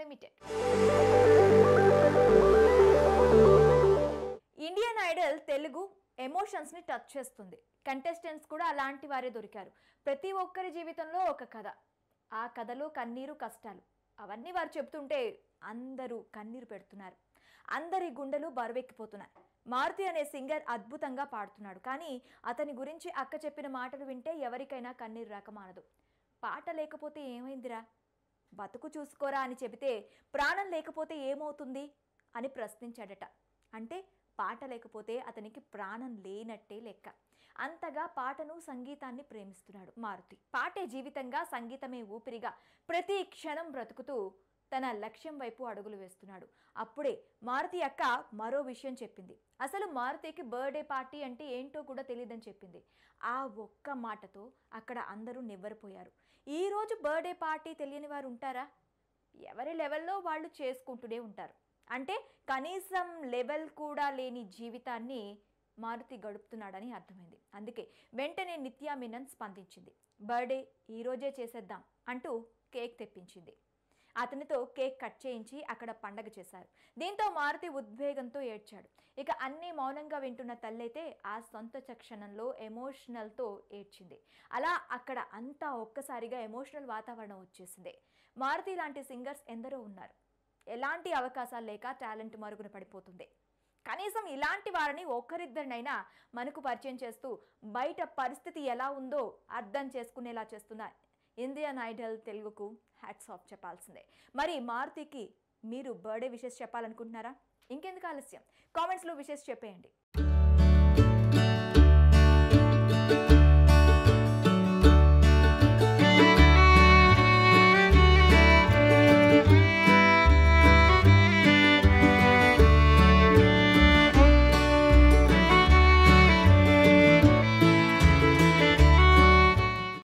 limited Indian Idol Telugu ఎమోషన్స్ని touch చేస్తుంది contestants కూడా అలాంటి వారే దొరికారు ప్రతి ఒక్కరి జీవితంలో ఒక కథ ఆ కథలో కన్నీరు కష్టాలు అవన్నీ వారు చెప్తుంటే అందరూ కన్నీరు పెడుతున్నారు అందరి గుండెలు బరువెక్కిపోతున్నాయి మారుతి అనే సింగర్ అద్భుతంగా పాడుతున్నాడు కానీ అతని గురించి అక్క చెప్పిన మాటలు వింటే ఎవరికైనా కన్నీరు రాక మానదు పాట లేకపోతే ఏమైందిరా బతుకు చూసుకోరా అని చెబితే ప్రాణం లేకపోతే ఏమవుతుంది అని ప్రశ్నించాడట అంటే పాట లేకపోతే అతనికి ప్రాణం లేనట్టే లెక్క అంతగా పాటను సంగీతాన్ని ప్రేమిస్తున్నాడు మారుతి పాటే జీవితంగా సంగీతమే ఊపిరిగా ప్రతి క్షణం బ్రతుకుతూ తన లక్ష్యం వైపు అడుగులు వేస్తున్నాడు అప్పుడే మారుతి అక్క మరో విషయం చెప్పింది అసలు మారుతికి బర్త్డే పార్టీ అంటే ఏంటో కూడా తెలియదని చెప్పింది ఆ ఒక్క మాటతో అక్కడ అందరూ నివ్వరిపోయారు ఈరోజు బర్త్డే పార్టీ తెలియని వారు ఉంటారా ఎవరి లెవెల్లో వాళ్ళు చేసుకుంటూనే ఉంటారు అంటే కనీసం లెవెల్ కూడా లేని జీవితాన్ని మారుతి గడుపుతున్నాడని అర్థమైంది అందుకే వెంటనే నిత్యా మీనన్ స్పందించింది బర్త్డే ఈరోజే చేసేద్దాం అంటూ కేక్ తెప్పించింది అతనితో కేక్ కట్ చేయించి అక్కడ పండగ చేశారు దీంతో మారుతి ఉద్వేగంతో ఏడ్చాడు ఇక అన్నీ మౌనంగా వింటున్న తల్లైతే ఆ సొంత క్షణంలో ఎమోషనల్తో ఏడ్చింది అలా అక్కడ అంతా ఒక్కసారిగా ఎమోషనల్ వాతావరణం వచ్చేసింది మారుతి లాంటి సింగర్స్ ఎందరో ఉన్నారు ఎలాంటి అవకాశాలు లేక టాలెంట్ మరుగున పడిపోతుంది కనీసం ఇలాంటి వారిని ఒక్కరిద్దరినైనా మనకు పరిచయం చేస్తూ బయట పరిస్థితి ఎలా ఉందో అర్థం చేసుకునేలా చేస్తున్న ఇండియన్ ఐడల్ తెలుగుకు హ్యాట్స్ ఆఫ్ చెప్పాల్సిందే మరి మారుతికి మీరు బర్త్డే విషెస్ చెప్పాలనుకుంటున్నారా ఇంకెందుకు ఆలస్యం కామెంట్స్లో విషెస్ చెప్పేయండి